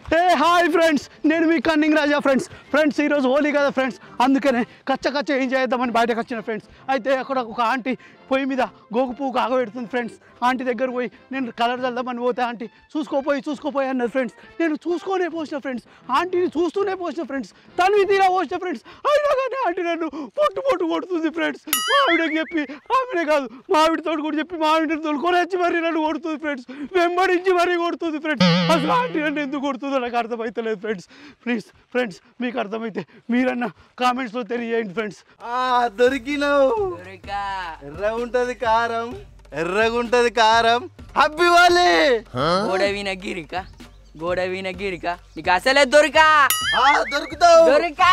హే hi friends నేను మీ cunning Raja friends friends ఈరోజు హోలీ కదా ఫ్రెండ్స్ అందుకనే కచ్చ కచ్చ ఏం చేద్దామని బయటకు వచ్చిన ఫ్రెండ్స్ అయితే అక్కడ ఒక ఆంటీ పొయ్యి మీద గోగు పువ్వు కాగబెడుతుంది ఫ్రెండ్స్ ఆంటీ దగ్గర పోయి నేను కలర్ చల్దామని పోతే ఆంటీ చూసుకోపోయి చూసుకోపోయి అన్నది ఫ్రెండ్స్ నేను చూసుకోనే పోసిన ఫ్రెండ్స్ ఆంటీని చూస్తూనే పోసిన ఫ్రెండ్స్ తను తీరా పోసిన ఫ్రెండ్స్ అయినా కానీ ఆంటీ నన్ను పొట్టు పొట్టు కొడుతుంది ఫ్రెండ్స్ మా ఆవిడకి చెప్పి ఆవిడే కాదు మా ఆవిడతో కూడా చెప్పి మా ఆవిడని తోలుకొని వచ్చి మరీ నన్ను కొడుతుంది ఫ్రెండ్స్ వెంబడించి మరీ కొడుతుంది ఫ్రెండ్స్ అసలు ఆంటీ నన్ను ఎందుకు కొడుతుందో నాకు అర్థమవుతలేదు ఫ్రెండ్స్ ప్లీజ్ ఫ్రెండ్స్ మీకు అర్థమైతే మీరన్నా కామెంట్స్లో తెలియజేయండి ఫ్రెండ్స్ ఆ దొరికినావు దొరికా ఎర్ర ఉంటది కారం ఎర్రగుంటది కారం హబ్బి వాళ్ళే గోడ వీణ గిరిక గోడ వీణ గిరిక నీకు అసలే దొరికా ఆ దొరుకుతావు దొరికా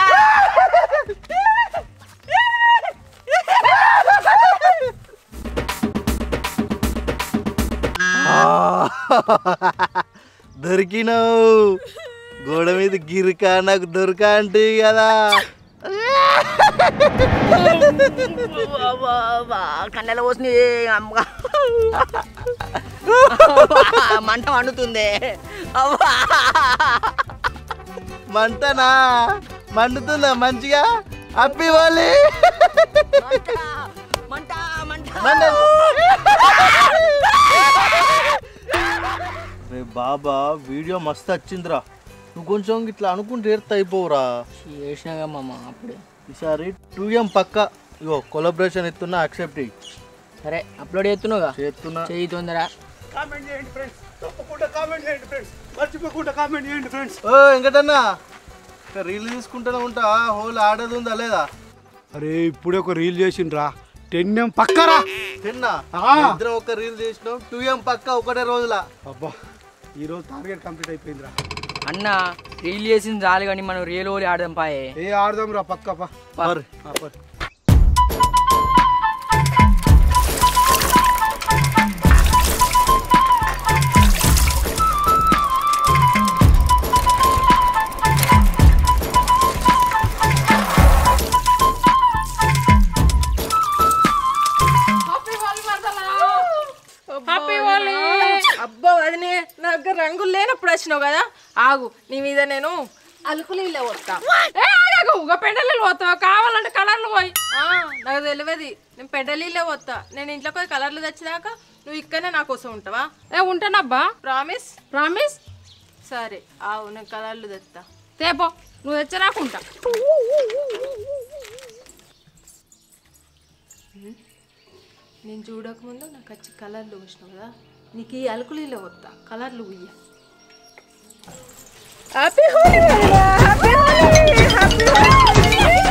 ఆ, దొరికినావు గోడ మీద గిరిక నాకు దొరక అంటే కదా కన్నెల పోసిన అమ్మగా మంట వండుతుంది అవ్వా మంటనా మండుతుందా మంచిగా హబ్బి వాళ్ళే మంట మంట మంట. రే బాబా వీడియో మస్తు వచ్చిందిరా నువ్వు కొంచెం ఇట్లా అనుకుంటే ఏర్త అయిపోవురా చేసినాగా మామ అప్పుడే ఈసారి టూ ఎం పక్క ఇగో కొలబరేషన్ ఇస్తున్నా యాక్సెప్ట్ చెయ్యి సరే అప్లోడ్ చేస్తున్నావుగా చేస్తున్నా చెయ్యి తొందర కామెంట్ చేయండి ఫ్రెండ్స్ తప్పకుండా కామెంట్ చేయండి ఫ్రెండ్స్ మర్చిపోకుండా కామెంట్ చేయండి ఫ్రెండ్స్ ఓ వెంకటన్న రీల్ తీసుకుంటూనే ఉంటా హోల్ ఆడేది ఉందా లేదా అరే ఇప్పుడే ఒక రీల్ చేసిండ్రా టెన్ ఎం పక్కరా తిన్నా ఆ. ఇద్దరం ఒక రీల్ చేసినాం టూ ఎం పక్క ఒకటే రోజుల అబ్బా ఈరోజు టార్గెట్ కంప్లీట్ అయిపోయిందిరా అన్న రీల్ చేసింది చాలు కానీ మనం రియల్ ఓలి ఆడదాం పాయే ఏ ఆడదాం రా పక్క పా మరి ఆ, పర్. హ్యాపీ హోలీ అబ్బా వదినే నా దగ్గర రంగులు లేనప్పుడు వచ్చినావు కదా ఆగు నీ మీద నేను అలుకులు ఇలా వస్తా ఒక పెండలీలు పోతావు కావాలంటే కలర్లు పోయి నాకు తెలియదు నేను పెండలీలే వస్తా నేను ఇంట్లోకి పోయి కలర్లు తెచ్చేదాకా నువ్వు ఇక్కడనే నా కోసం ఉంటావా ఏ ఉంటానబ్బా ప్రామిస్ ప్రామిస్ సరే ఆవు నేను కలర్లు తెస్తా తేపో నువ్వు తెచ్చరాకుంటా నేను చూడకముందు నాకు వచ్చి కలర్లు వచ్చినావు కదా నీకు ఈ అలుకులీలో వద్దా కలర్లు ఉయ్య happy Holi happy Holi happy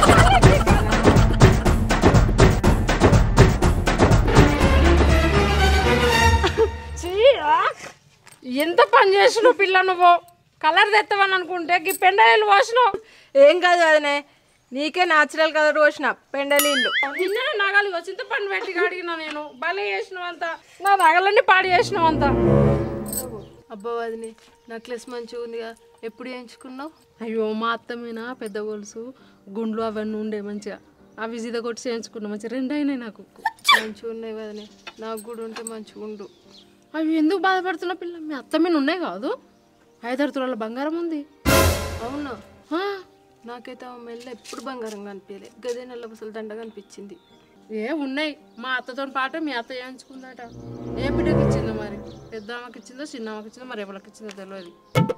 ఎంత పని చేసినావు పిల్ల నువ్వు కలర్ తెస్తావని అనుకుంటే ఈ పెండలీలు పోసినావు ఏం కాదు అదనే నీకే న్యాచురల్ కలర్ పోసిన పెండలీళ్ళు నిన్న నగలు చింత పని పెట్టి అడిగినా నేను భలే చేసినావంత నా నగలన్నీ పాడు చేసినావంత అబ్బా వదిని నెక్లెస్ మంచిగా ఉందిగా ఎప్పుడు చేయించుకున్నావు అయ్యో మా అత్తమేనా పెద్ద గొలుసు గుండ్లు అవన్నీ ఉండే మంచిగా అవి జిద కొట్టి చేయించుకున్నా మంచిగా రెండు అయినాయి నాకు మంచిగా ఉన్నాయి వదిని నాకు కూడా ఉంటే మంచిగా ఉండు అవి ఎందుకు బాధపడుతున్నా పిల్ల మీ అత్తమేన ఉన్నాయి కాదు ఐదారు తులాల బంగారం ఉంది అవునా నాకైతే ఆ మెల్ల ఎప్పుడు బంగారం కనిపించలే గదే నల్ల బుసలు దండ కనిపించింది ఏ ఉన్నాయి మా అత్తతో పాటు మీ అత్త చేయించుకుందట ఏ బిడ్డకి ఇచ్చిందో మరి పెద్ద ఆమెకి ఇచ్చిందో చిన్న ఆమెకి ఇచ్చిందో మరి ఎవరికి ఇచ్చిందో తెలియదు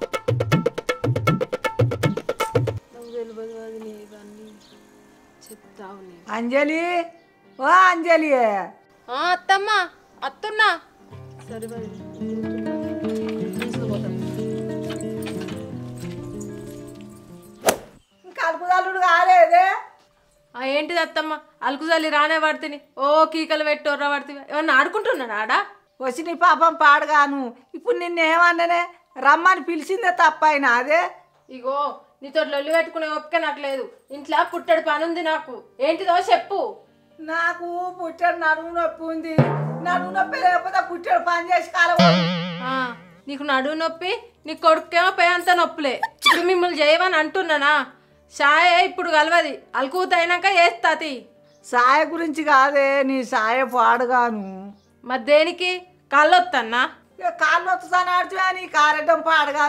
నాకు తెలియదు అది నీ ఇవన్నీ చెప్తావు నేను అంజలి ఓ అంజలి అత్తమ్మ అత్తున్నా సరే మరి తీసుకుపోతాను కలుపుదల్లుడు కాలేదే ఆ ఏంటిది అత్తమ్మ అలుకుజల్లి రానే పడుతుంది ఓ కీకలు పెట్టోర్రా పడుతుంది ఏమన్నా ఆడుకుంటున్నాడు ఆడా వచ్చి నీ పాపం పాడగాను ఇప్పుడు నిన్నేమన్ననే రమ్మని పిలిచిందే తప్పైనా అదే ఇగో నీతో లొల్లి పెట్టుకునే ఓపిక నాకు లేదు ఇంట్లో పుట్టడి పని ఉంది నాకు ఏంటిదో చెప్పు నాకు పుట్టాడు నడుము నొప్పి ఉంది నడుము నొప్పి లేకపోతే పుట్టాడు పని చేసి కాలం ఆ, నీకు నడువు నొప్పి నీ కొడుకేమో పే అంత నొప్పులే ఇప్పుడు మిమ్మల్ని చేయమని అంటున్నానా షాయ ఇప్పుడు కలవది అలుకూత అయినాక వేస్తాతి సాయ గురించి కాదే నీ సాయ పాడుగాను మరి దేనికి కళ్ళొత్తన్నా ఇక కాళ్ళు వస్తాను ఆడుతున్నా నీ కారెడ్డం పాడగాను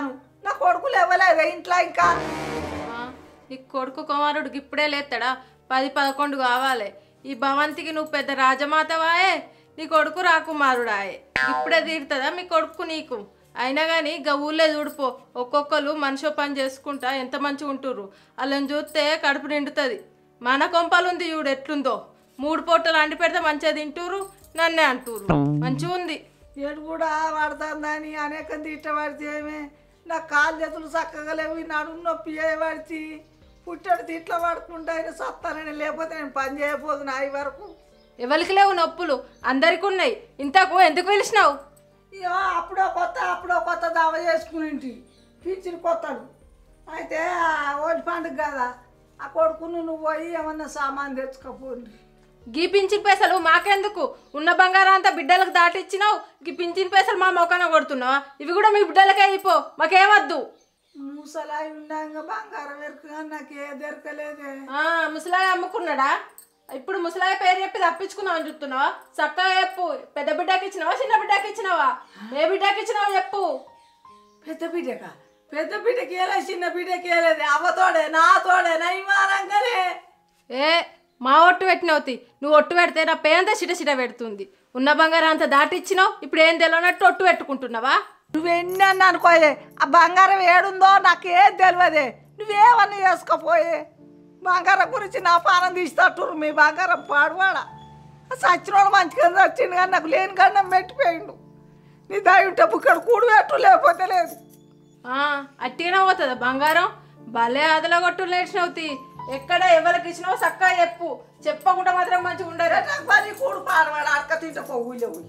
నా కొడుకులు ఇవ్వలేదే ఇంట్లో ఇంకా ఆ, నీ కొడుకు కుమారుడికి ఇప్పుడే లేస్తాడా పది పదకొండు కావాలి ఈ భవంతికి నువ్వు పెద్ద రాజమాతవాయే నీ కొడుకు రాకుమారుడాయే ఇప్పుడే తీరుతుందా మీ కొడుకు నీకు అయినా కానీ ఇక ఊళ్ళో చూడిపో ఒక్కొక్కరు మనిషి పని చేసుకుంటా ఎంత మంచిగా ఉంటుర్రు వాళ్ళని చూస్తే కడుపు నిండుతుంది మన కొంపలు ఉంది చూడు ఎట్లుందో మూడు పూటలు అండి పెడితే మంచిగా తింటురు నన్నే అంటురు మంచిగా ఉంది ఏడు కూడా పడుతుందని అనేక తిట్టబడితే ఏమే నా కాలు చేతులు చక్కగా లేవు ఈ నడుము నొప్పి చేయబడిచి పుట్టాడు తిట్ల పడుకుంటా ఆయన సత్తానని లేకపోతే నేను పని చేయబోదు నా ఈ వరకు ఎవరికి లేవు నొప్పులు అందరికి ఉన్నాయి ఇంతకు ఎందుకు పిలిచినావు ఇక అప్పుడో కొత్త అప్పుడో కొత్త దావ చేసుకుని పిచ్చిని కొత్తడు అయితే ఆ ఓడి పండుగ కదా ఆ కొడుకును నువ్వు పోయి ఏమన్నా సామాన్ తెచ్చుకోపోండి గీ పింఛన్ పైసలు మాకెందుకు ఉన్న బంగారం అంతా బిడ్డలకు దాటిచ్చినావు గీ పింఛన్ పైసలు మా మొక్కన కొడుతున్నావా ఇవి కూడా మీ బిడ్డలకే అయిపో మాకేమద్దు ముసలాయి ఉండంగా బంగారం ఎరుకుగా నాకు ఏ దొరకలేదే ఆ, ముసలాయి అమ్ముకున్నాడా ఇప్పుడు ముసలాయి పేరు చెప్పి తప్పించుకుందామని చూస్తున్నావా చక్కగా చెప్పు పెద్ద బిడ్డకి ఇచ్చినావా చిన్న బిడ్డకి ఇచ్చినావా ఏ బిడ్డకి ఇచ్చినావా చెప్పు పెద్ద బిడ్డక పెద్ద బిడ్డకి ఏలే చిన్న బిడ్డకి ఏలేదు అవ్వతోడే నా తోడే నా ఇమానంగానే ఏ మా ఒట్టు పెట్టినవుతి నువ్వు ఒట్టు పెడితే నా పేంత చిట చిట పెడుతుంది ఉన్న బంగారం అంతా దాటిచ్చినావు ఇప్పుడు ఏం తెలియనట్టు ఒట్టు పెట్టుకుంటున్నావా నువ్వెన్ని అన్న అనుకోయే ఆ బంగారం ఏడుందో నాకు ఏం తెలియదే నువ్వేమన్నా చేసుకోపోయే బంగారం గురించి నా పానం తీసేటట్టురు మీ బంగారం పాడువాడ సచ్చినోడు మంచిగా వచ్చిండు కానీ నాకు లేని గండం పెట్టిపోయిండు నీ దయ బుక్కడ కూడు పెట్టు లేకపోతే లేదు ఆ, అట్టిగానే పోతుందా బంగారం భలే అదలగొట్టు లేచినవుతి ఎక్కడ ఎవరికి ఇచ్చినావో చక్కగా చెప్పు చెప్పకుండా మాత్రం మంచిగా ఉండరు నాకు పని కూడు పాడవాడ అక్క తింటే పోవులే పోయి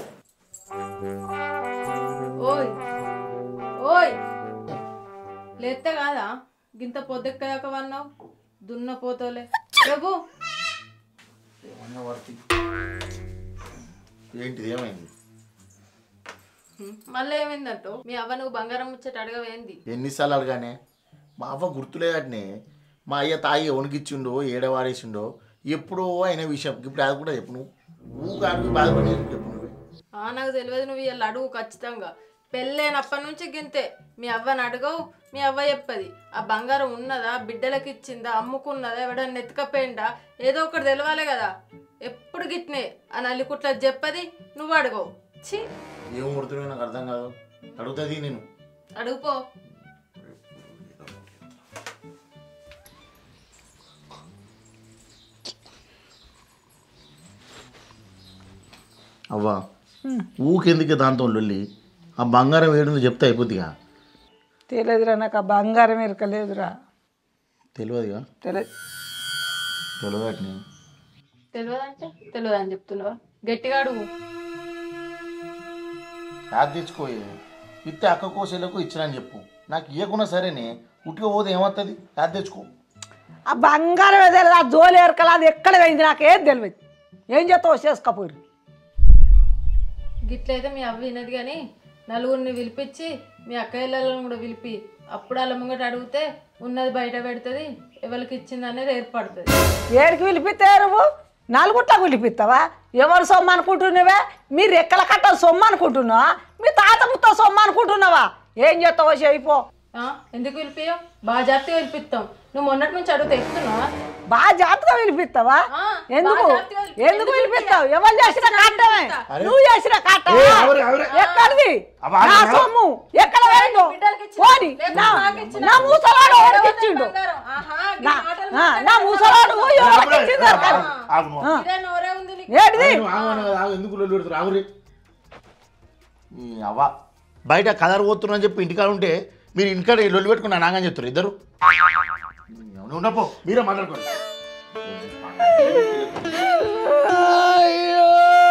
ఓయ్ ఓయ్ లేతే కాదా గింత పొద్దెక్కదాక వన్నావు దున్న పోతోలే ప్రభు ఏమన్నా వర్తి ఏంటిది ఏమైంది మళ్ళీ ఏమైందంటో మీ అవ్వ నువ్వు బంగారం ముచ్చట అడగవేంది ఎన్నిసార్లు అడగానే మా అవ్వ గుర్తులేదటనే మా అయ్య తాగి వణికిచ్చిండో ఏడవారేసిండో ఎప్పుడో అయిన విషయం ఇప్పుడు అది కూడా చెప్పు నువ్వు ఊగా అడిగి బాధపడి చెప్పు నువ్వే ఆ నాకు తెలియదు నువ్వు ఇలా అడుగు ఖచ్చితంగా పెళ్ళైనప్పటి నుంచి గింతే మీ అవ్వని అడగవు మీ అవ్వ చెప్పది ఆ బంగారం ఉన్నదా బిడ్డలకి ఇచ్చిందా అమ్ముకున్నదా ఎవడన్నా ఎత్తుకపోయిందా ఏదో ఒకటి తెలవాలి కదా ఎప్పుడు గిట్నే ఆ నల్లికుట్ల చెప్పది నువ్వు అడగవు ఛీ ఏం కొడుతున్నావు నాకు అర్థం కాదు అడుగుతుంది నేను అడుగుపో అవ్వా ఊకెందుకే దాంతో లొల్లి ఆ బంగారం ఏడుందో చెప్తే అయిపోద్దిగా తెలియదురా నాకు ఆ బంగారం ఎరకలేదురా తెలియదుగా తెలియదు తెలియదు అట్నే తెలియదంటే తెలియదు అని చెప్తున్నావా గట్టిగా అడుగు యాద్ తెచ్చుకోయే ఇస్తే అక్క కోసేలకు ఇచ్చినని చెప్పు నాకు ఇవ్వకున్నా సరేనే ఉట్టిగా పోతే ఏమవుతుంది యాద్ తెచ్చుకో ఆ బంగారం తెలియదు ఆ జోలి ఎరకల అది ఎక్కడ పోయింది నాకు ఏం తెలియదు ఏం చేస్తావు చేసుకపోయి గిట్లయితే మీ అవ్వ వినది కానీ నలుగురిని పిలిపించి మీ అక్కయ్యలను కూడా పిలిపి అప్పుడు వాళ్ళ ముంగట అడిగితే ఉన్నది బయట పెడుతుంది ఎవరికి ఇచ్చింది అనేది ఏర్పడుతుంది ఏడికి పిలిపిస్తే నువ్వు నలుగుట్ల పిలిపిస్తావా ఎవరు సొమ్ము అనుకుంటున్నావే మీరు ఎక్కల కట్ట సొమ్ము అనుకుంటున్నావా మీ తాత ముత్త సొమ్ము అనుకుంటున్నావా ఏం చేస్తావో చేయిపో ఆ, ఎందుకు పిలిపియో బాగా జాగ్రత్తగా పిలిపిస్తాం నువ్వు మొన్నటి నుంచి అడుగుతా ఎత్తున్నావా బాగా జాగ్రత్తగా పిలిపిస్తావా ఆ, ఎందుకు బాగా జాగ్రత్తగా పిలిపి- ఎందుకు ఎందుకు పిలిపిస్తావు పిలిపియా? ఎవరు చేసిన కట్టమే అరే. నువ్వు చేసిన కట్టమే ఏ, ఎవరు, ఎవరు? ఎక్కడిది అబ్బా, నా ఎవరు? సొమ్ము ఎక్కడ పోయిందో బిడ్డలకి ఇచ్చిన- పోని లేకపోతే నా నాకు ఇచ్చిన- నా మూసలాడు ఎవరు ఎవరికి ఇచ్చిండు బంగారం? ఆహా, ఈ నా మాటలు ఆ, మాట్లాడకు. నా మూసలాడు ఎవరికి ఇచ్చిండు అక్కడ? ఆగు. ఇదే నోరే ఉంది నీకు. ఏంటిది ఆగు, ఆగు, ఆగు, ఆగు, ఎందుకు లొల్లి పెడుతున్నారు ఆగురి ఈ అవ్వ బయట కలర్ పోతున్నా అని చెప్పి ఇంటికాడ ఉంటే మీరు ఇంటికాడ లొల్లి పెట్టుకున్నా నాగని చెప్తారు ఇద్దరు నువ్వు ఉన్నపో మీరే మాట్లాడుకోండి అయ్యో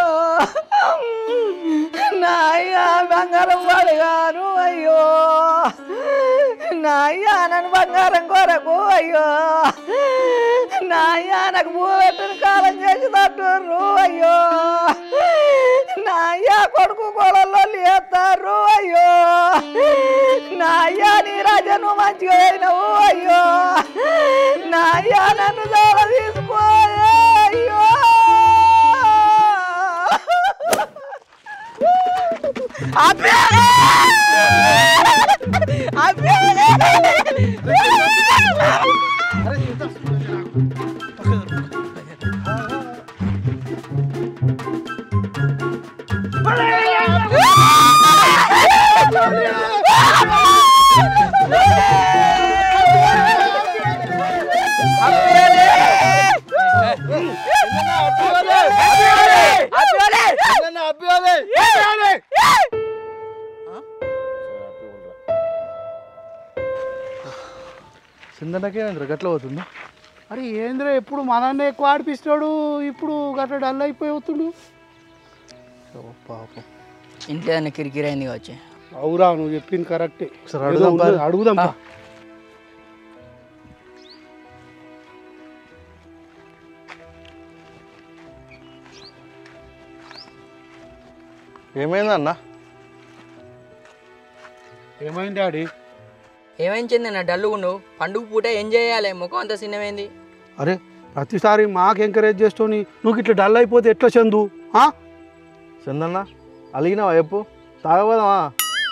నా అయ్యా బంగారం పడగాను అయ్యో నా అయ్యా నన్ను బంగారం కొరకు అయ్యో నా అయ్యా నాకు భూ పెట్టిన కాలం చేసి తట్టుర్రు అయ్యో నా అయ్యా కొడుకు కొలలో లేస్తారు అయ్యో నా అయ్యా నీ రాజను మంచిగా అయినవు అయ్యో నా అయ్యా నన్ను చాలా తీసుకోయే అయ్యో సిందనకేంద్ర గట్ల పోతుందా అరే ఏంద్ర ఎప్పుడు మనన్నే ఎక్కువ ఆడిపిస్తాడు ఇప్పుడు గట్ల డల్ అయిపోయి అవుతుడు పాపం ఇంట్లో ఏదైనా కిరికిరి అయింది కావచ్చు అవురా నువ్వు చెప్పింది కరెక్టే ఒకసారి ఏదో అడుగుదాం ఉన్నది, పా. అడుగుదాం పా. ఏమైందన్న ఏమైంది డాడీ ఏమైంది నా డల్లుగు నువ్వు పండుగ పూట ఏం చేయాలి ముఖం అంత చిన్నమైంది అరే ప్రతిసారి మాకు ఎంకరేజ్ చేస్తూని నువ్వు ఇట్లా డల్ అయిపోతే ఎట్లా చందు ఆ? చందన్న అలిగినావా చెప్పు తాగబోదామా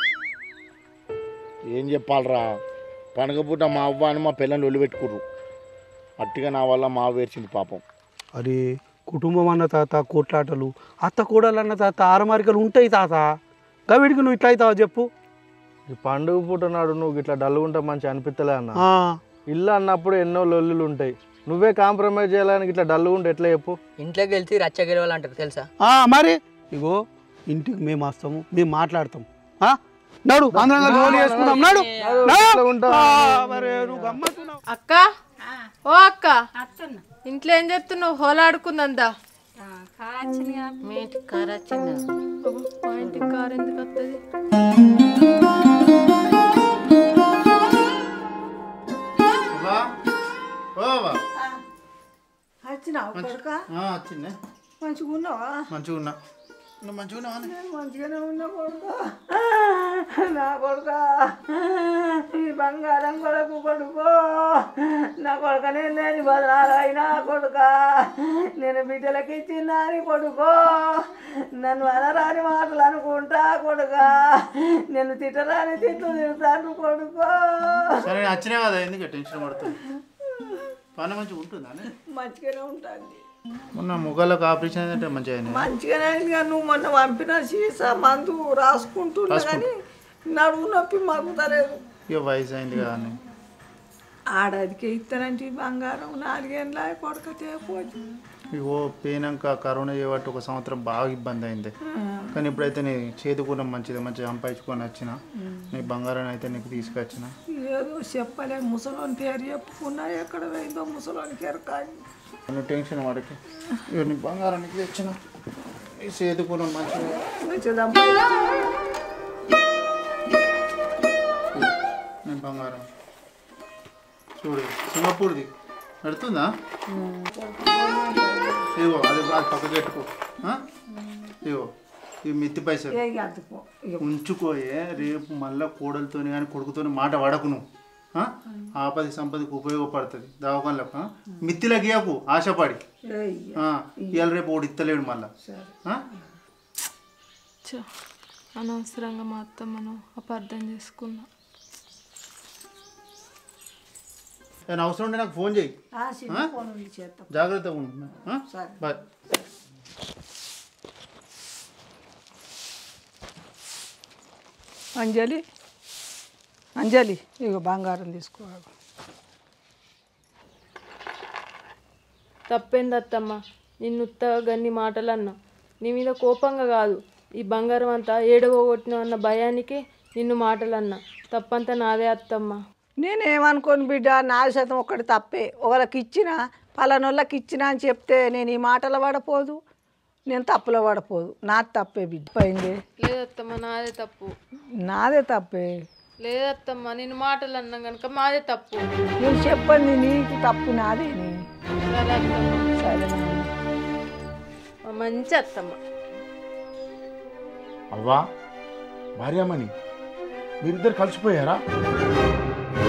ఏం చెప్పాలరా పండగ పూట మా అవ్వ అని మా పిల్లలు ఒళ్ళు పెట్టుకుర్రు అట్టిగా నా వల్ల మా అవ్వ ఏడ్చింది పాపం అరే కుటుంబం అన్న తాత కోట్లాటలు అత్త కూడలు అన్న తాత ఆరమారికలు ఉంటాయి తాత గవిడికి నువ్వు ఇట్లా అవుతావా చెప్పు ఈ పండుగ పూట నాడు నువ్వు ఇట్లా డల్లుగుంటే మంచి అనిపిస్తలే అన్న ఆ, ఇల్లు అన్నప్పుడు ఎన్నో లొల్లులు ఉంటాయి నువ్వే కాంప్రమైజ్ చేయాలని ఇట్లా డల్లుగుంటే ఎట్లా చెప్పు ఇంట్లోకి వెళ్తే రచ్చ గెలవాలంటారు తెలుసా ఆ, మరి ఇగో ఇంటికి మేము వస్తాము మేము మాట్లాడతాం ఆ? నడు అందరం కలిసి హోలీ వేసుకుందాం నడు ఇట్లా ఉంటా. ఆ, మరి నువ్వు గమ్మత్తున్నావు అక్క ఓ అక్క ఇంట్లో ఏం చెప్తున్నావు హోలాడుకుందందా మీ ఇంటికి కారు వచ్చిందా మా ఇంటికి కారు ఎందుకు వస్తుంది వచ్చినావు కొడుక వచ్చిందే మంచిగా ఉన్నావా మంచిగా ఉన్నా నువ్వు మంచిగా ఉన్నావా నేను మంచిగానే ఉన్నా కొడుక నా కొడుక ఈ బంగారం కొడుకు కొడుకో నా కొడుక నేను లేని బదనాలైనా కొడుక నేను బిడ్డలకి ఇచ్చినాని కొడుకో నన్ను అనరాని మాటలు అనుకుంటా కొడుక నేను తిట్టరాని తిట్లు తిడతాను కొడుకో సరే నేను వచ్చినా కదా ఎందుకు టెన్షన్ పడుతుంది పని మంచిగా ఉంటుందా మంచిగానే ఉంటుంది మొన్న ముఖాలకు ఆపరేషన్ అయిందంటే మంచిగా అయింది మంచిగానే అయింది కానీ నువ్వు మొన్న పంపిన సీసా మందు రాసుకుంటున్నా కానీ నడువు నొప్పి మగ్గుతలేదు ఇక వయసు అయింది కదా అని ఆడదికి ఇస్తానంటే ఈ బంగారం నాలుగేళ్ళ కొడుకతే పోదు ఇగో పోయినాక కరోనా చేయబట్టి ఒక సంవత్సరం బాగా ఇబ్బంది అయింది కానీ ఇప్పుడైతే నీ చేదుకున్న మంచిది మంచిగా సంపాదించుకొని వచ్చిన నీ బంగారం అయితే నీకు తీసుకొచ్చిన ఏదో చెప్పలే ముసలోని పేరు చెప్పుకున్నా ఎక్కడ పోయిందో ముసలోనికి ఎరకాలి నువ్వు టెన్షన్ వాడికి ఇక నీ బంగారానికి తెచ్చిన నీ చేదుకున్న మంచిగా మంచిగా నీ బంగారం చూడు సింగపూర్ది పెడుతుందా ఇగో అది అది పక్కకి పెట్టుకో ఆ? ఇగో ఈ మిత్తి పైసలు అందుకో ఉంచుకోయే రేపు మళ్ళా కోడలతోని కానీ కొడుకుతోని మాట వాడకు నువ్వు ఆ? ఆపది సంపదకి ఉపయోగపడుతుంది దవాఖానలకు ఆ? మిత్తిలో గీయకు ఆశపడి ఆ, ఇవాళ రేపు ఒకటి ఇత్తలేడు మళ్ళా ఆ? ఛ, అనవసరంగా మా అత్తమ్మను అపార్థం చేసుకున్నా ఏమైనా అవసరం ఉంటే నాకు ఫోన్ చేయి చిన్న ఫోన్ ఉంది చేస్తాం జాగ్రత్తగా ఉండు ఆ? సరే. బాయ్ అంజలి అంజలి ఇగో బంగారం తీసుకోవాలి తప్పేంది అత్తమ్మ నిన్ను ఉత్తగా గన్ని మాటలు అన్నా నీ మీద కోపంగా కాదు ఈ బంగారం అంతా ఏడవగొట్టిన అన్న భయానికి నిన్ను మాటలు అన్నా తప్పంతా నాదే అత్తమ్మ నేనేమనుకోను బిడ్డ నా శాతం ఒక్కటి తప్పే ఒకరికి ఇచ్చిన పలానోళ్ళకి ఇచ్చిన అని చెప్తే నేను ఈ మాటలు పడపోదు నేను తప్పులో పడపోదు నాది తప్పే బిడ్డ పోయింది లేదత్తమ్మ నాదే తప్పు నాదే తప్పే లేదత్తమ్మ నేను మాటలు అన్నా కనుక మాదే తప్పు నువ్వు చెప్పండి నీకు తప్పు నాదేని సరే అత్తమ్మ సరే మా మంచి అత్తమ్మ అవ్వా భార్యామణి మీరిద్దరు కలిసిపోయారా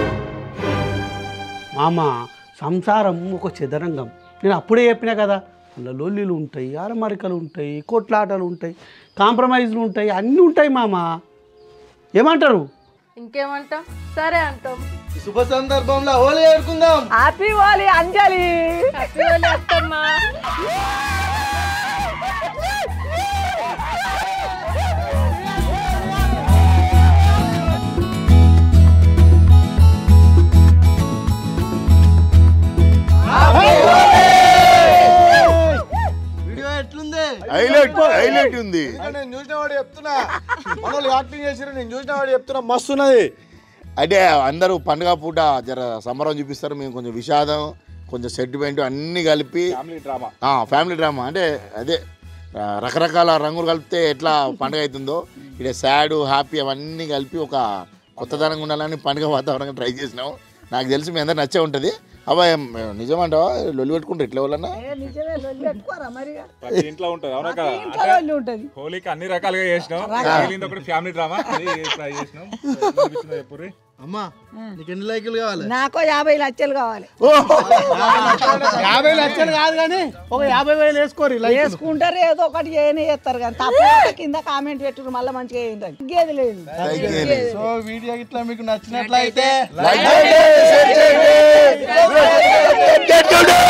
మామ సంసారం ఒక చదరంగం నేను అప్పుడే చెప్పినా కదా ఇలా లొల్లిలు ఉంటాయి ఆరమరికలు ఉంటాయి కొట్లాటలు ఉంటాయి కాంప్రమైజ్లు ఉంటాయి అన్నీ ఉంటాయి మామ ఏమంటారు ఇంకేమంటాం సరే అంటాం శుభ సందర్భంలో హోలీ ఆడుకుందాం హ్యాపీ వాలి అంజలి హ్యాపీ హోలీ అత్తమ్మా వీడియో ఎట్లుంది హైలైట్ హైలైట్ ఉంది ఇంకా నేను చూసిన వాడు చెప్తున్నా మనోళ్ళు యాక్టింగ్ చేసిరు నేను చూసిన వాడు చెప్తున్నా మస్తు ఉన్నది అంటే అందరూ పండుగ పూట జర సంబరం చూపిస్తారు మేము కొంచెం విషాదం కొంచెం సెంటిమెంట్ అన్నీ కలిపి ఫ్యామిలీ డ్రామా ఆ, ఫ్యామిలీ డ్రామా అంటే అదే ఆ, రకరకాల రంగులు కలిపితే ఎట్లా పండుగ అవుతుందో ఇక్కడ సాడ్ హ్యాపీ అవన్నీ కలిపి ఒక కొత్తదనంగా ఉండాలని పండుగ వాతావరణంగా ట్రై చేసినాం నాకు తెలిసి మీ అందరు నచ్చే ఉంటుంది అబ్బా ఏం, నిజమంటావా లొల్లి పెట్టుకుంటారు ఎట్లా వాళ్ళన్నా నిజమే లొల్లి పెట్టుకోరా మరి ప్రతి ఇంట్లో ఉంటుంది అవునా కదా ఇంట్లో లొల్లి ఉంటుంది హోలీకి అన్ని రకాలుగా చేసినాం మిగిలింది ఒకటి ఫ్యామిలీ డ్రామా అది ట్రై చేసినాం చూపించిన చెప్పుర్రి అమ్మా నీకు ఎన్ని లైకులు కావాలి నాకు యాభై లక్షలు కావాలి యాభై లక్షలు కాదు కానీ ఒక యాభై వేలు వేసుకోరు ఇలా వేసుకుంటారు ఏదో ఒకటి చేయని చేస్తారు కానీ తప్ప కింద కామెంట్ పెట్టురు మళ్ళీ మంచిగా ఏంటని ఇంకేది లేదు సో వీడియో ఇట్లా మీకు నచ్చినట్లయితే Like చేయండి, share చేయండి.